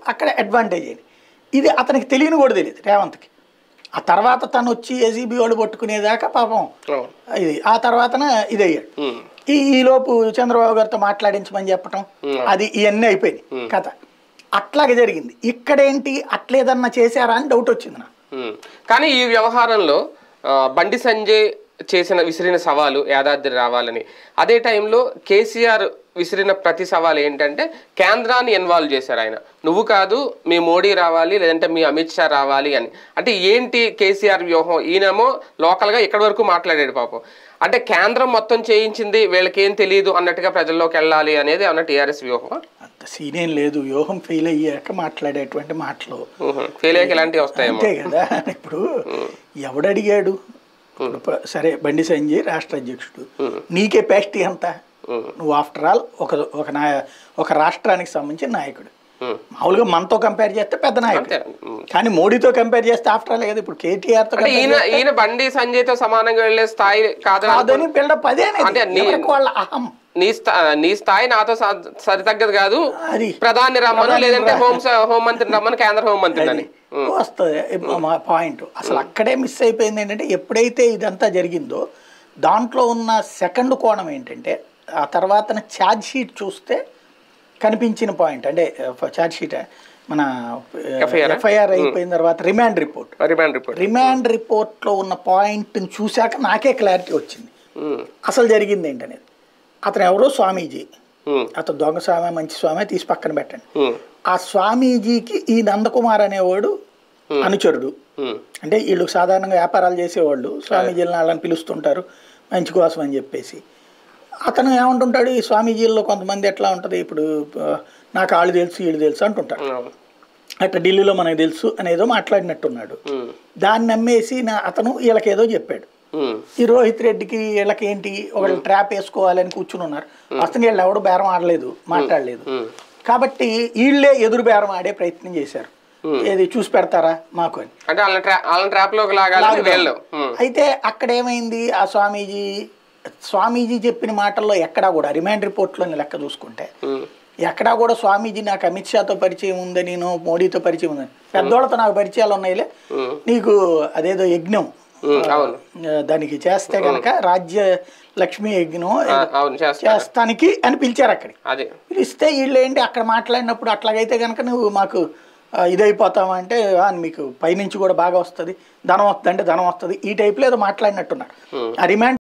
అక్కడ అడ్వాంటేజ్ అయింది ఇది అతనికి తెలియని కూడా తెలియదు రేవంత్కి ఆ తర్వాత తను వచ్చి ఏసీబీ వాళ్ళు పట్టుకునేదాకా పాపం అవును ఇది ఆ తర్వాతన ఇది అయ్యాడు ఉమ్. ఈ ఈలోపు చంద్రబాబు గారితో మాట్లాడించమని చెప్పటం అది ఇవన్నీ అయిపోయింది కథ అట్లాగే జరిగింది ఇక్కడేంటి అట్లేదన్నా చేశారా అని డౌట్ వచ్చింది నాకు ఉమ్. కానీ ఈ వ్యవహారంలో ఆ, బండి సంజయ్ చేసిన విసిరిన సవాలు యాదాద్రి రావాలని అదే టైంలో కేసీఆర్ విసిరిన ప్రతి సవాల్ ఏంటంటే కేంద్రాన్ని ఇన్వాల్వ్ చేశారు ఆయన నువ్వు కాదు మీ మోడీ రావాలి లేదంటే మీ అమిత్ షా రావాలి అని అంటే ఏంటి కేసీఆర్ వ్యూహం ఈయనేమో లోకల్గా ఇక్కడి వరకు మాట్లాడాడు పాపం అంటే కేంద్రం మొత్తం చేయించింది వీళ్ళకేం తెలియదు అన్నట్టుగా ప్రజల్లోకి వెళ్ళాలి అనేది అన్న టీఆర్ఎస్ వ్యూహం అంత సీన్ ఏం లేదు వ్యూహం ఫెయిల్ అయ్యాక మాట్లాడేటువంటి మాటలు ఫెయిల్ అయ్యాక ఇలాంటివి వస్తాయేమో అంతే కదా ఇప్పుడు ఎవడడిగాడు ఇప్పుడు ప- సరే బండి సంజయ్ రాష్ట్ర అధ్యక్షుడు నీకే పేస్టీ ఎంత నువ్వు ఆఫ్టర్ ఆల్ ఒక ఒక నా ఒక రాష్ట్రానికి సంబంధించిన నాయకుడు ఉమ్. మామూలుగా మనతో కంపేర్ చేస్తే పెద్ద నాయకుడు అంతే ఉమ్. కానీ మోడీతో కంపేర్ చేస్తే ఆఫ్టర్ ఆల్ కదా ఇప్పుడు కేటీఆర్ తో అంటే ఈయన ఈయన బండి సంజయ్ తో సమానంగా వెళ్ళే స్థాయి కాదని కాదని బిల్డప్ అదే అంటే నీ- వాళ్ళ అహం నీ స్థా నీ స్థాయి నాతో స- సరితగ్గదు కాదు అది ప్రధాని రమ్మను ప్రధాని లేదంటే రా- హోం స- హోంమంత్రిని రమ్మను కేంద్ర హోంమంత్రిని అని వస్తుంది మా పాయింట్ అసలు అక్కడే మిస్ అయిపోయింది ఏంటంటే ఎప్పుడైతే ఇదంతా జరిగిందో దాంట్లో ఉన్న సెకండ్ కోణం ఏంటంటే ఆ తర్వాత ఛార్జ్ షీట్ చూస్తే కనిపించిన పాయింట్ అంటే ఛార్జ్ షీట్ మన FIR? ఎఫ్ఐఆర్ అయిపోయిన తర్వాత remand report remand report remand రిపోర్ట్లో ఉన్న పాయింట్ని చూశాక నాకే క్లారిటీ వచ్చింది అసలు జరిగింది ఏంటనేది అతను ఎవరో స్వామీజీ అతను దొంగ స్వామి మంచి స్వామి తీసి పక్కన పెట్టండి ఆ స్వామీజీకి ఈ నందకుమార్ అనేవాడు అనుచరుడు అంటే వీళ్ళు సాధారణంగా వ్యాపారాలు చేసేవాళ్ళు స్వామీజీలను వాళ్ళని పిలుస్తుంటారు మంచి కోసం అని చెప్పేసి అతను ఏమంటుంటాడు ఈ స్వామీజీల్లో కొంతమంది ఎట్లా ఉంటుంది ఇప్పుడు ఆ, నాకు వాళ్ళు తెలుసు వీళ్ళు తెలుసు అంటుంటారు అట్లా ఢిల్లీలో మనకు తెలుసు అనేదో మాట్లాడినట్టున్నాడు దాన్ని నమ్మేసి నా అతను వీళ్ళకేదో చెప్పాడు ఈ రోహిత్ రెడ్డికి వీళ్ళకి ఏంటి ఒకళ్ళు ట్రాప్ వేసుకోవాలని కూర్చుని ఉన్నారు అసలు వీళ్ళు ఎవడు బేరం ఆడలేదు మాట్లాడలేదు కాబట్టి వీళ్ళే ఎదురు బేరం ఆడే ప్రయత్నం చేశారు ఏది చూసి పెడతారా మాకు అని అంటే వాళ్ళని ట్రా వాళ్ళని ట్రాప్ లోకి లాగాలని వీళ్ళు ఉమ్. అయితే అక్కడ ఏమైంది ఆ స్వామీజీ స్వామీజీ చెప్పిన మాటల్లో ఎక్కడా కూడా రిమాండ్ రిపోర్ట్లోని లెక్క చూసుకుంటే ఉమ్. ఎక్కడా కూడా స్వామీజీ నాకు అమిత్ షాతో పరిచయం ఉందని నేను మోడీతో పరిచయం ఉందని పెద్దోళ్ళతో నాకు పరిచయాలు ఉన్నాయిలే నీకు అదేదో యజ్ఞం ఉమ్, అవును ఆ, దానికి చేస్తే కనుక రాజ్య లక్ష్మీ యజ్ఞం ఆ, అవును చేస్తా చేస్తానికి అని పిలిచారు అక్కడికి అదే పిలిస్తే వీళ్ళు ఏంటి అక్కడ మాట్లాడినప్పుడు అట్లాగైతే కనుక నువ్వు మాకు ఆ, ఇదైపోతావా అంటే "ఆ, మీకు పైనుంచి కూడా బాగా వస్తుంది ధనం వస్తుంది అంటే ధనం వస్తుంది ఈ టైప్లో ఏదో మాట్లాడినట్టున్నారు ఆ రిమాండ్